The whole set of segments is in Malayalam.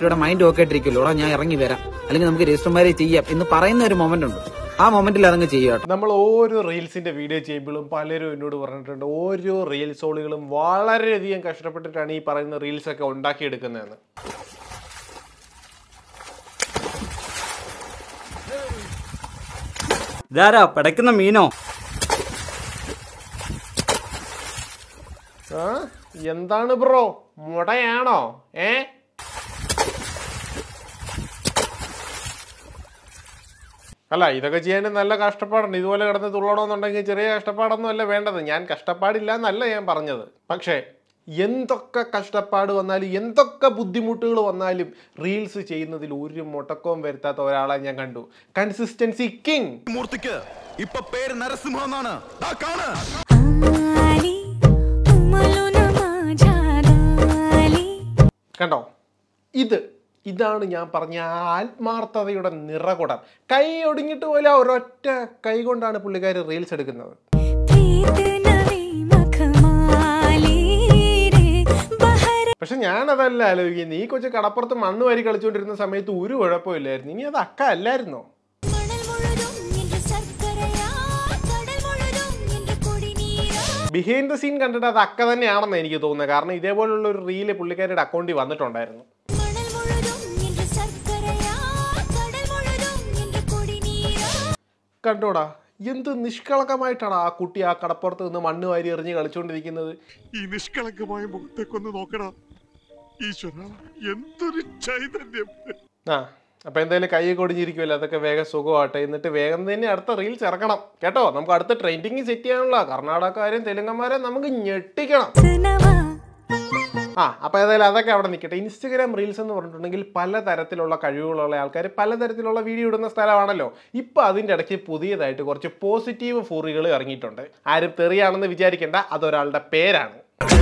കുട്ടിയുടെ മൈൻഡ് ഓക്കെ ആയിട്ടിരിക്കുമല്ലോ എടാ ഞാൻ ഇറങ്ങി വരാം അല്ലെങ്കിൽ നമുക്ക് രജിസ്റ്റർ മാരേജ് ചെയ്യാം എന്ന് പറയുന്ന ഒരു മൊമെന്റ് ഉണ്ട് ആ മൊമെന്റിൽ അതങ്ങ് ചെയ്യുക കേട്ടോ നമ്മൾ ഓരോ റീൽസിന്റെ വീഡിയോ ചെയ്യുമ്പോഴും പലരും എന്നോട് പറഞ്ഞിട്ടുണ്ട് ഓരോ റീൽസോളുകളും വളരെയധികം കഷ്ടപ്പെട്ടിട്ടാണ് ഈ പറയുന്ന റീൽസ് ഒക്കെ ഉണ്ടാക്കിയെടുക്കുന്നതെന്ന് ഇതാരാ പിടയ്ക്കുന്ന മീനോ ആ എന്താണ് ബ്രോ മുടയാണോ ഏ അല്ല ഇതൊക്കെ ചെയ്യാൻ നല്ല കഷ്ടപ്പാടുണ്ട് ഇതുപോലെ കിടന്ന് തുള്ളണമെന്നുണ്ടെങ്കിൽ ചെറിയ കഷ്ടപ്പാടൊന്നും അല്ല വേണ്ടത് ഞാൻ കഷ്ടപ്പാടില്ല എന്നല്ല ഞാൻ പറഞ്ഞത് പക്ഷേ എന്തൊക്കെ കഷ്ടപ്പാട് വന്നാലും എന്തൊക്കെ ബുദ്ധിമുട്ടുകൾ വന്നാലും റീൽസ് ചെയ്യുന്നതിൽ ഒരു മുടക്കവും വരുത്താത്ത ഒരാളെ ഞാൻ കണ്ടു കൺസിസ്റ്റൻസി കിങ് മൂർത്തിക്ക് ഇപ്പൊ പേര് നരസിംഹം എന്നാണ് ദാ കാണ് आली उमलून माझ्या दाली കണ്ടോ ഇത് ഇതാണ് ഞാൻ പറഞ്ഞ ആത്മാർത്ഥതയുടെ നിറകുടം കൈ ഒടുങ്ങിട്ട് പോലെ ഒരൊറ്റ കൈ കൊണ്ടാണ് പുള്ളിക്കാരി റീൽസ് എടുക്കുന്നത് प्रीत नवी मखमाली रे बहर പക്ഷെ ഞാൻ അതല്ല ആലോചിക്കുന്നത് ഈ കൊച്ചു കടപ്പുറത്ത് മണ്ണ് വാരി കളിച്ചുകൊണ്ടിരുന്ന സമയത്ത് ഒരു കുഴപ്പമില്ലായിരുന്നു ഇനി അത് അക്ക അല്ലായിരുന്നോ മണൽ മുഴുതും എന്റെ ശർക്കരയാ കടൽ മുഴുതും എന്റെ കുടിനീരാ ബിഹൈൻഡ് ദ സീൻ കണ്ടിട്ട് അത് അക്ക തന്നെയാണെന്ന് എനിക്ക് തോന്നുന്നത് കാരണം ഇതേപോലുള്ള ഒരു റീല് പുള്ളിക്കാരിയുടെ അക്കൗണ്ടിൽ വന്നിട്ടുണ്ടായിരുന്നു മണൽ മുഴുതും എന്റെ ശർക്കരയാ കടൽ മുഴുതും എന്റെ കുടിനീരാ കണ്ടോടാ എന്ത് നിഷ്കളങ്കമായിട്ടാണ് ആ കുട്ടി ആ കടപ്പുറത്ത് നിന്ന് മണ്ണ് വാരി എറിഞ്ഞ് കളിച്ചുകൊണ്ടിരിക്കുന്നത് ഈ നിഷ്കളങ്കമായ മുഖത്തേക്കൊന്ന് നോക്കടാ ഈശ്വര എന്തൊരു ചൈതന്യം ആ അപ്പൊ എന്തായാലും കൈ കൊടിഞ്ഞിരിക്കുമല്ലോ അതൊക്കെ വേഗം സുഖമാട്ടെ എന്നിട്ട് വേഗം തന്നെ അടുത്ത റീൽസ് ഇറക്കണം കേട്ടോ നമുക്ക് അടുത്ത ട്രെൻഡിങ് സെറ്റ് ചെയ്യാനുള്ള കർണാടകക്കാരും തെലുങ്കന്മാരെയും നമുക്ക് ഞെട്ടിക്കണം നവാ ആ അപ്പൊ ഏതായാലും അതൊക്കെ അവിടെ നിൽക്കട്ടെ ഇൻസ്റ്റഗ്രാം റീൽസ് എന്ന് പറഞ്ഞിട്ടുണ്ടെങ്കിൽ പലതരത്തിലുള്ള കഴിവുകളുള്ള ആൾക്കാർ പലതരത്തിലുള്ള വീഡിയോ ഇടുന്ന സ്ഥലമാണല്ലോ ഇപ്പൊ അതിന്റെ ഇടയ്ക്ക് പുതിയതായിട്ട് കുറച്ച് പോസിറ്റീവ് ഫൂറികൾ ഇറങ്ങിയിട്ടുണ്ട് ആരും തെറിയാണെന്ന് വിചാരിക്കേണ്ട അതൊരാളുടെ പേരാണ്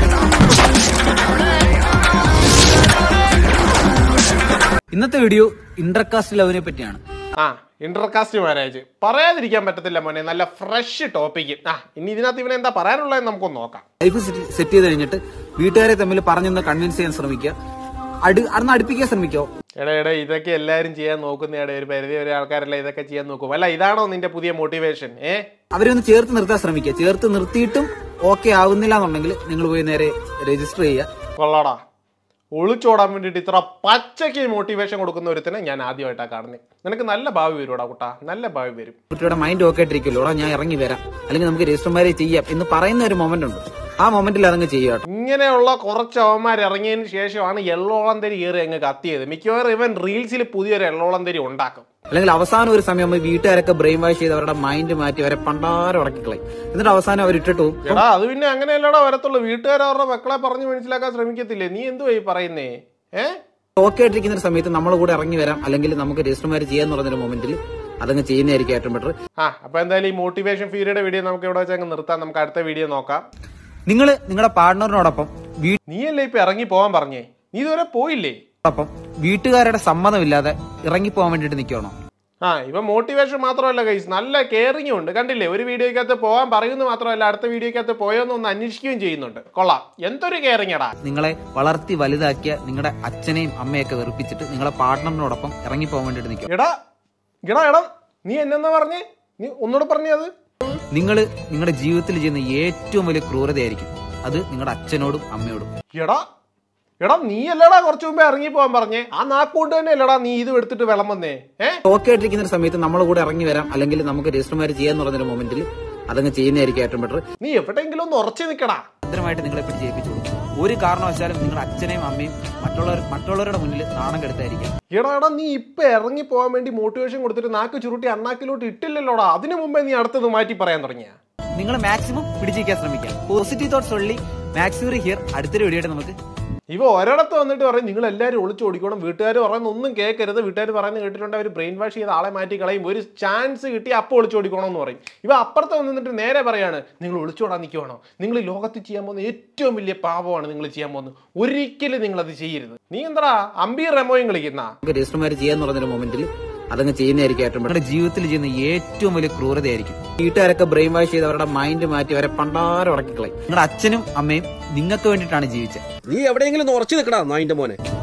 ഇന്നത്തെ വീഡിയോ ഇന്റർകാസ്റ്റ് ലവിനെ പറ്റിയാണ് ആ ഇന്റർകാസ്റ്റ് മാരേജ് പറയാതിരിക്കാൻ പറ്റത്തില്ല മോനെ നല്ല ഫ്രഷ് ടോപ്പിക്ക് ആ ഇനി ഇതിനകത്ത് ഇവനെ എന്താ പറയാനുള്ളതെന്ന് നമുക്കൊന്ന് നോക്കാം ലൈഫ് സെറ്റ് ചെയ്ത് കഴിഞ്ഞിട്ട് വീട്ടുകാരെ തമ്മിൽ പറഞ്ഞൊന്ന് കൺവിൻസ് ചെയ്യാൻ ശ്രമിക്കുക അടു അന്ന് അടുപ്പിക്കാൻ ശ്രമിക്കോ എടാ എടാ ഇതൊക്കെ എല്ലാവരും ചെയ്യാൻ നോക്കുന്നയാടെ ഒരു പരിധി വരെ ആൾക്കാരല്ല ഇതൊക്കെ ചെയ്യാൻ നോക്കും അല്ല ഇതാണോ നിന്റെ പുതിയ മോട്ടിവേഷൻ ഏ അവരെ ഒന്ന് ചേർത്ത് നിർത്താൻ ശ്രമിക്കുക ചേർത്ത് നിർത്തിയിട്ടും ഓക്കെ ആവുന്നില്ല എന്നുണ്ടെങ്കിൽ നിങ്ങൾ പോയി നേരെ രജിസ്റ്റർ ചെയ്യുക കൊള്ളാടാ ഒളിച്ചോടാൻ വേണ്ടിയിട്ട് ഇത്ര പച്ചയ്ക്ക് മോട്ടിവേഷൻ കൊടുക്കുന്ന ഒരുത്തനെ ഞാൻ ആദ്യമായിട്ടാണ് കാണുന്നത് നിനക്ക് നല്ല ഭാവി വരുവാടാ കുട്ടാ നല്ല ഭാവി വരും കുട്ടിയുടെ മൈൻഡ് ഓക്കെ ആയിട്ടിരിക്കുമല്ലോ എടാ ഞാൻ ഇറങ്ങി വരാം അല്ലെങ്കിൽ നമുക്ക് രജിസ്റ്റർ മാരേജ് ചെയ്യാം എന്ന് പറയുന്ന ഒരു മൊമെന്റ് ഉണ്ട് ആ മൊമെന്റിൽ അതങ്ങ് ചെയ്യുക കേട്ടോ ഇങ്ങനെയുള്ള കുറച്ച് അവന്മാർ ഇറങ്ങിയതിന് ശേഷമാണ് എള്ളോളം തരി കയറി അങ്ങ് കത്തിയത് മിക്കവാറും ഇവൻ റീൽസിൽ പുതിയൊരു എള്ളോളം തരി ഉണ്ടാക്കും അല്ലെങ്കിൽ അവസാനം ഒരു സമയം ആകുമ്പോൾ വീട്ടുകാരൊക്കെ ബ്രെയിൻ വാഷ് ചെയ്ത് അവരുടെ മൈൻഡ് മാറ്റി അവരെ പണ്ടാരം ഉടക്കിക്കളയും എന്നിട്ട് അവസാനം അവർ ഇട്ടിട്ട് പോകും എടാ അത് പിന്നെ അങ്ങനെയല്ലടാ വരത്തുള്ളൂ വീട്ടുകാർ അവരുടെ മക്കളെ പറഞ്ഞ് മനസ്സിലാക്കാൻ ശ്രമിക്കത്തില്ലേ നീ എന്തുവാ ഈ പറയുന്നേ ഏ ഓക്കെ ആയിട്ടിരിക്കുന്ന ഒരു സമയത്ത് നമ്മൾ കൂടെ ഇറങ്ങി വരാം അല്ലെങ്കിൽ നമുക്ക് രജിസ്റ്റർ മാരേജ് ചെയ്യാന്ന് പറഞ്ഞൊരു മൊമെന്റിൽ അതങ്ങ് ചെയ്യുന്നതായിരിക്കും ഏറ്റവും ബെറ്റർ ആ അപ്പൊ എന്തായാലും ഈ മോട്ടിവേഷൻ ഫീരിയുടെ വീഡിയോ നമുക്ക് ഇവിടെ വെച്ച് അങ്ങ് നിർത്താം നമുക്ക് അടുത്ത വീഡിയോ നോക്കാം നിങ്ങൾ നിങ്ങളുടെ പാർട്ട്ണറിനോടൊപ്പം നീയല്ലേ ഇപ്പൊ ഇറങ്ങി പോവാൻ പറഞ്ഞേ നീ ഇതുവരെ പോയില്ലേ വീട്ടോടൊപ്പം വീട്ടുകാരുടെ സമ്മതമില്ലാതെ ഇറങ്ങി പോകാൻ വേണ്ടിയിട്ട് നിൽക്കണോ ആ ഇവ മോട്ടിവേഷൻ മാത്രമല്ല കൈസ് നല്ല കെയറിംഗും ഉണ്ട് കണ്ടില്ലേ ഒരു വീഡിയോക്കകത്ത് പോകാൻ പറയുന്നത് മാത്രമല്ല അടുത്ത വീഡിയോക്കകത്ത് പോയോന്ന് ഒന്ന് അന്വേഷിക്കുകയും ചെയ്യുന്നുണ്ട് കൊള്ളാം എന്തൊരു കെയറിംഗ് എടാ നിങ്ങളെ വളർത്തി വലുതാക്കിയ നിങ്ങളുടെ അച്ഛനെയും അമ്മയൊക്കെ വെറുപ്പിച്ചിട്ട് നിങ്ങളെ പാർട്ട്ണറിനോടൊപ്പം ഇറങ്ങി പോകാൻ വേണ്ടിയിട്ട് നിൽക്കുക എടാ എടാ എടാ നീ എന്നെന്നാ പറഞ്ഞേ നീ ഒന്നുകൂടെ പറഞ്ഞേ അത് നിങ്ങൾ നിങ്ങളുടെ ജീവിതത്തിൽ ചെയ്യുന്ന ഏറ്റവും വലിയ ക്രൂരതയായിരിക്കും അത് നിങ്ങളുടെ അച്ഛനോടും അമ്മയോടും എടാ എടാ നീ അല്ലടാ കുറച്ചു മുമ്പേ ഇറങ്ങി പോകാൻ പറഞ്ഞേ ആ നാക്കുകൊണ്ട് തന്നെ അല്ലടാ നീ ഇത് എടുത്തിട്ട് വെള്ളം വന്നേ ഏ ഓക്കെ ആയിട്ടിരിക്കുന്ന ഒരു സമയത്ത് നമ്മൾ കൂടെ ഇറങ്ങി വരാം അല്ലെങ്കിൽ നമുക്ക് രജിസ്റ്റർ മാരേജ് ചെയ്യാന്ന് പറഞ്ഞൊരു മൊമെന്റിൽ അതങ്ങ് ചെയ്യുന്നതായിരിക്കും ഏറ്റവും ബെറ്റർ നീ എവിടെയെങ്കിലും ഒന്ന് ഉറച്ചു നിൽക്കടാ ഭദ്രമായിട്ട് നിങ്ങളെ പിടിച്ച് ഏൽപ്പിച്ചു കൊടുക്കും ഒരു കാരണവശാലും നിങ്ങളുടെ അച്ഛനെയും അമ്മയും മറ്റുള്ളവർ മറ്റുള്ളവരുടെ മുന്നിൽ നാണം കെടുത്തായിരിക്കും എടാ എടാ നീ ഇപ്പൊ ഇറങ്ങി പോകാൻ വേണ്ടി മോട്ടിവേഷൻ കൊടുത്തിട്ട് നാക്ക് ചുരുട്ടി അണ്ണാക്കിലോട്ട് ഇട്ടില്ലല്ലോടാ അതിനു മുമ്പേ നീ അടുത്തത് മാറ്റി പറയാൻ തുടങ്ങിയ നിങ്ങൾ മാക്സിമം പിടിച്ചിരിക്കാൻ ശ്രമിക്കുക പോസിറ്റീവ് തോട്ട്സ് ഉള്ളി മാക്സിമം ഹിയർ അടുത്തൊരു വീഡിയോ നമുക്ക് ഇവ ഒരിടത്ത് വന്നിട്ട് പറയും നിങ്ങൾ എല്ലാവരും ഒളിച്ചു ഓടിക്കണം വീട്ടുകാർ പറയുന്ന ഒന്നും കേൾക്കരുത് വീട്ടുകാർ പറയുന്നത് കേട്ടിട്ടുണ്ട് അവർ ബ്രെയിൻ വാഷ് ചെയ്ത് ആളെ മാറ്റി കളയും ഒരു ചാൻസ് കിട്ടി അപ്പോൾ ഒളിച്ചു ഓടിക്കണം എന്ന് പറയും ഇവ അപ്പുറത്ത് വന്നിട്ട് നേരെ പറയാണ് നിങ്ങൾ ഒളിച്ചോടാൻ നിൽക്കുവാണോ നിങ്ങൾ ഈ ലോകത്ത് ചെയ്യാൻ പോകുന്ന ഏറ്റവും വലിയ പാപമാണ് നിങ്ങൾ ചെയ്യാൻ പോകുന്നത് ഒരിക്കലും നിങ്ങൾ അത് ചെയ്യരുത് നീ എന്താ അമ്പി റെമോയും കളിക്കുന്ന നമുക്ക് രജിസ്റ്റർ മാരേജ് ചെയ്യാന്ന് പറഞ്ഞൊരു മൊമെന്റിൽ അതങ്ങ് ചെയ്യുന്നതായിരിക്കും ഏറ്റവും നിങ്ങളുടെ ജീവിതത്തിൽ ചെയ്യുന്ന ഏറ്റവും വലിയ ക്രൂരതയായിരിക്കും വീട്ടുകാരൊക്കെ ബ്രെയിൻ വാഷ് ചെയ്ത് അവരുടെ മൈൻഡ് മാറ്റി അവരെ പണ്ടാരം ഉടക്കിക്കളയും നിങ്ങളുടെ അച്ഛനും അമ്മയും നിങ്ങൾക്ക് വേണ്ടിയിട്ടാണ് ജീവിച്ചത് നീ എവിടെയെങ്കിലും ഒന്ന് ഉറച്ചു നിൽക്കടാ നായിന്റെ മോനെ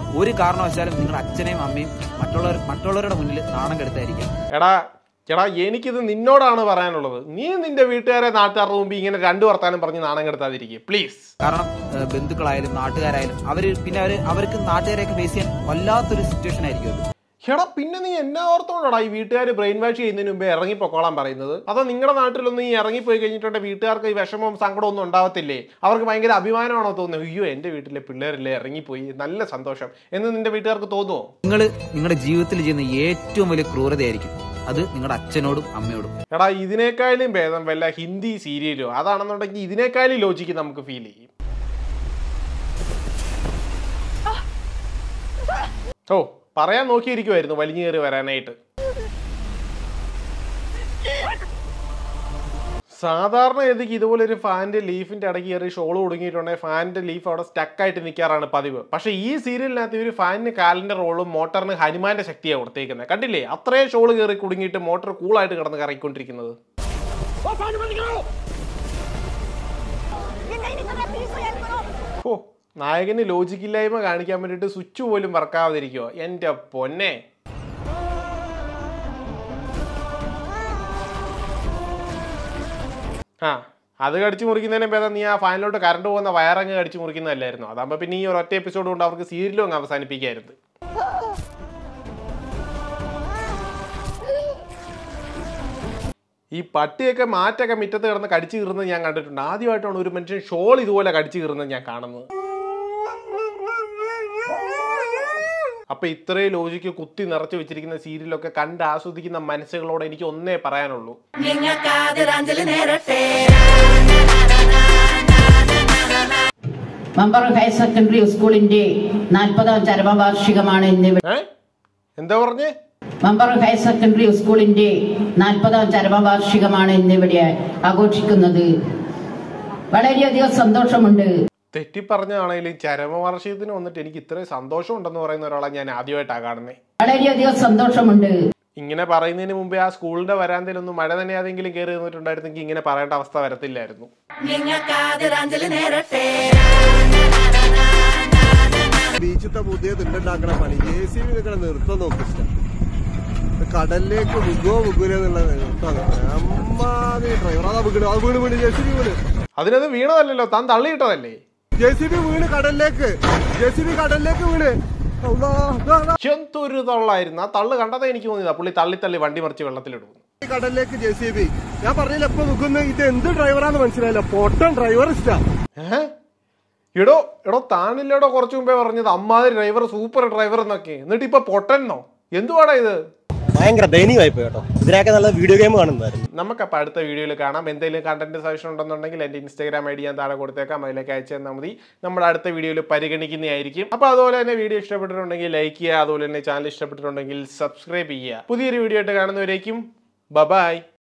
ഒരു കാരണവശാലും നിങ്ങളുടെ അച്ഛനെയും അമ്മയും മറ്റുള്ളവർ മറ്റുള്ളവരുടെ മുന്നിൽ നാണം കെടുത്തായിരിക്കാം എടാ എടാ എനിക്കിത് നിന്നോടാണ് പറയാനുള്ളത് നീ നിന്റെ വീട്ടുകാരെ നാട്ടുകാരുടെ മുമ്പ് ഇങ്ങനെ രണ്ടു വർത്താനം പറഞ്ഞ് നാണം കെടുത്താതിരിക്കുക പ്ലീസ് കാരണം ഏഹ്, ബന്ധുക്കളായാലും നാട്ടുകാരായാലും അവര് പിന്നെ അവര് അവർക്ക് നാട്ടുകാരെയൊക്കെ ഫേസ് ചെയ്യാൻ വല്ലാത്തൊരു സിറ്റുവേഷൻ ആയിരിക്കും അത് എടാ പിന്നെ നീ എന്നാ ഓർത്തോണ്ടാടാ ഈ വീട്ടുകാർ ബ്രെയിൻ വാഷ് ചെയ്യുന്നതിന് മുമ്പേ ഇറങ്ങി പൊക്കോളാൻ പറയുന്നത് അതോ നിങ്ങളുടെ നാട്ടിലൊന്നും ഈ ഇറങ്ങിപ്പോയി കഴിഞ്ഞിട്ടുണ്ടെങ്കിൽ വീട്ടുകാർക്ക് ഈ വിഷമവും സങ്കടവും ഒന്നും ഉണ്ടാവത്തില്ലേ അവർക്ക് ഭയങ്കര അഭിമാനമാണോ തോന്നുന്നത് അയ്യോ എൻ്റെ വീട്ടിലെ പിള്ളേരല്ലേ ഇറങ്ങിപ്പോയി നല്ല സന്തോഷം എന്ന് നിന്റെ വീട്ടുകാർക്ക് തോന്നുമോ നിങ്ങൾ നിങ്ങളുടെ ജീവിതത്തിൽ ചെയ്യുന്ന ഏറ്റവും വലിയ ക്രൂരതയായിരിക്കും അത് നിങ്ങളുടെ അച്ഛനോടും അമ്മയോടും എടാ ഇതിനേക്കാളും ഭേദം വല്ല ഹിന്ദി സീരിയലോ അതാണെന്നുണ്ടെങ്കിൽ ഇതിനേക്കാളും ലോജിക്ക് നമുക്ക് ഫീൽ ചെയ്യും ഓ പറയാൻ നോക്കിയിരിക്കുമായിരുന്നു വലിഞ്ഞു കയറി വരാനായിട്ട് സാധാരണ ഗതിക്ക് ഇതുപോലെ ഒരു ഫാനിന്റെ ലീഫിന്റെ ഇടയ്ക്ക് കയറി ഷോൾ ഒടുങ്ങിയിട്ടുണ്ടെങ്കിൽ ഫാനിന്റെ ലീഫ് അവിടെ സ്റ്റക്കായിട്ട് നിൽക്കാറാണ് പതിവ് പക്ഷേ ഈ സീരിയലിനകത്ത് ഇവർ ഫാനിന് കാലിന്റെ റോളും മോട്ടറിന് ഹനുമാന്റെ ശക്തിയാണ് കൊടുത്തേക്കുന്നത് കണ്ടില്ലേ അത്രയും ഷോൾ കയറി കുടുങ്ങിയിട്ട് മോട്ടർ കൂളായിട്ട് കിടന്ന് കറങ്ങിക്കൊണ്ടിരിക്കുന്നത് ഓ നായകന് ലോജിക്കില്ലായ്മ കാണിക്കാൻ വേണ്ടിയിട്ട് സ്വിച്ച് പോലും വർക്കാവാതിരിക്കുമോ എൻ്റെ പൊന്നെ ആ അത് കടിച്ചു മുറിക്കുന്നതിന് ഭേദം നീ ആ ഫാനിലോട്ട് കറണ്ട് പോകുന്ന വയറങ്ങ് കടിച്ചു മുറിക്കുന്നതല്ലായിരുന്നു അതാകുമ്പോൾ പിന്നെ ഈ ഒരൊറ്റ എപ്പിസോഡ് കൊണ്ട് അവർക്ക് സീരിയലും അങ്ങ് അവസാനിപ്പിക്കായിരുന്നു ഈ പട്ടിയൊക്കെ മാറ്റൊക്കെ മുറ്റത്ത് കിടന്ന് കടിച്ചു കീറുന്നത് ഞാൻ കണ്ടിട്ടുണ്ട് ആദ്യമായിട്ടാണ് ഒരു മനുഷ്യൻ ഷോൾ ഇതുപോലെ കടിച്ചു കീറുന്നത് ഞാൻ കാണുന്നത് അപ്പൊ ഇത്രയും ലോജിക്ക് കുത്തി നിറച്ചു വെച്ചിരിക്കുന്ന സീരിയലൊക്കെ കണ്ട് ആസ്വദിക്കുന്ന മനസ്സുകളോട് എനിക്ക് ഒന്നേ പറയാനുള്ളൂ മമ്പറ ഹയർ സെക്കൻഡറി സ്കൂളിന്റെ നാൽപ്പതാം ചരമവാർഷികമാണ് ഇന്ന് ഏ എന്താ പറഞ്ഞേ മമ്പറ ഹയർ സെക്കൻഡറി സ്കൂളിന്റെ നാൽപ്പതാം ചരമവാർഷികമാണ് ഇന്നിവിടെ ആഘോഷിക്കുന്നത് വളരെയധികം സന്തോഷമുണ്ട് തെറ്റിപ്പറഞ്ഞാണെങ്കിലും ചരമവാർഷികത്തിന് വന്നിട്ട് എനിക്ക് ഇത്രയും സന്തോഷം ഉണ്ടെന്ന് പറയുന്ന ഒരാളെ ഞാൻ ആദ്യമായിട്ടാണ് കാണുന്നത് വളരെയധികം സന്തോഷമുണ്ട് ഇങ്ങനെ പറയുന്നതിന് മുമ്പേ ആ സ്കൂളിന്റെ വരാന്തയിലൊന്നും മഴ തന്നെ ഏതെങ്കിലും കയറി നിന്നിട്ടുണ്ടായിരുന്നെങ്കിൽ ഇങ്ങനെ പറയേണ്ട അവസ്ഥ വരത്തില്ലായിരുന്നു ബീച്ചത്തെ പുതിയ തുണ്ടുണ്ടാക്കണ പണി ജെ സി ബി നിൽക്കണ നിർത്തം നോക്കി ഇഷ്ടം കടലിലേക്ക് മുഖോ മുഖൂല എന്നുള്ള നിർത്തം അമ്മാതി ഡ്രൈവർ അതാ വീണ് അത് വീണ് വീണ് ജെ സി ബി വീണ് അതിനത് വീണതല്ലല്ലോ താൻ തള്ളിയിട്ടതല്ലേ ജെ സി ബി വീണ് കടലിലേക്ക് ജെ സി ബി കടലിലേക്ക് വീണ് അള്ളാ, ദാ, ദാ. ചെന്തൊരു തള്ളായിരുന്നു ആ തള്ളു കണ്ടതേ എനിക്ക് തോന്നിയതാ പുള്ളി തള്ളി തള്ളി വണ്ടി മറിച്ച് വെള്ളത്തിലിടുന്നു ഈ കടലിലേക്ക് ജെ സി ബി ഞാൻ പറഞ്ഞില്ല എപ്പോ നിൽക്കുന്നു ഇത് എന്ത് ഡ്രൈവറാന്ന് മനസ്സിലായില്ല പൊട്ടൻ ഡ്രൈവർ ഇഷ്ടാ ഏഹ് എടോ എടോ താനില്ലടോ കുറച്ചു മുമ്പേ പറഞ്ഞത് അമ്മാതിരി ഡ്രൈവർ സൂപ്പർ ഡ്രൈവർ എന്നൊക്കെ എന്നിട്ട് ഇപ്പൊ പൊട്ടന്നോ എന്തുവാടാ ഇത് ഭയങ്കര ദയനീയമായി പോയി കേട്ടോ ഇതിനൊക്കെ നല്ല വീഡിയോ ഗെയിം കാണുന്നതായിരുന്നു നമുക്കപ്പോൾ അടുത്ത വീഡിയോയിൽ കാണാം എന്തെങ്കിലും കണ്ടന്റ് സജഷൻ ഉണ്ടെന്നുണ്ടെങ്കിൽ എൻ്റെ ഇൻസ്റ്റാഗ്രാം ഐ ഡി ഞാൻ താഴെ കൊടുത്തേക്കാം അതിലേക്ക് അയച്ചു തന്നാൽ മതി നമ്മൾ അടുത്ത വീഡിയോയിൽ പരിഗണിക്കുന്നതായിരിക്കും അപ്പോൾ അതുപോലെ തന്നെ വീഡിയോ ഇഷ്ടപ്പെട്ടിട്ടുണ്ടെങ്കിൽ ലൈക്ക് ചെയ്യുക അതുപോലെ തന്നെ ചാനൽ ഇഷ്ടപ്പെട്ടിട്ടുണ്ടെങ്കിൽ സബ്സ്ക്രൈബ് ചെയ്യുക പുതിയൊരു വീഡിയോ ആയിട്ട് കാണുന്നവരേക്കും ബബായ്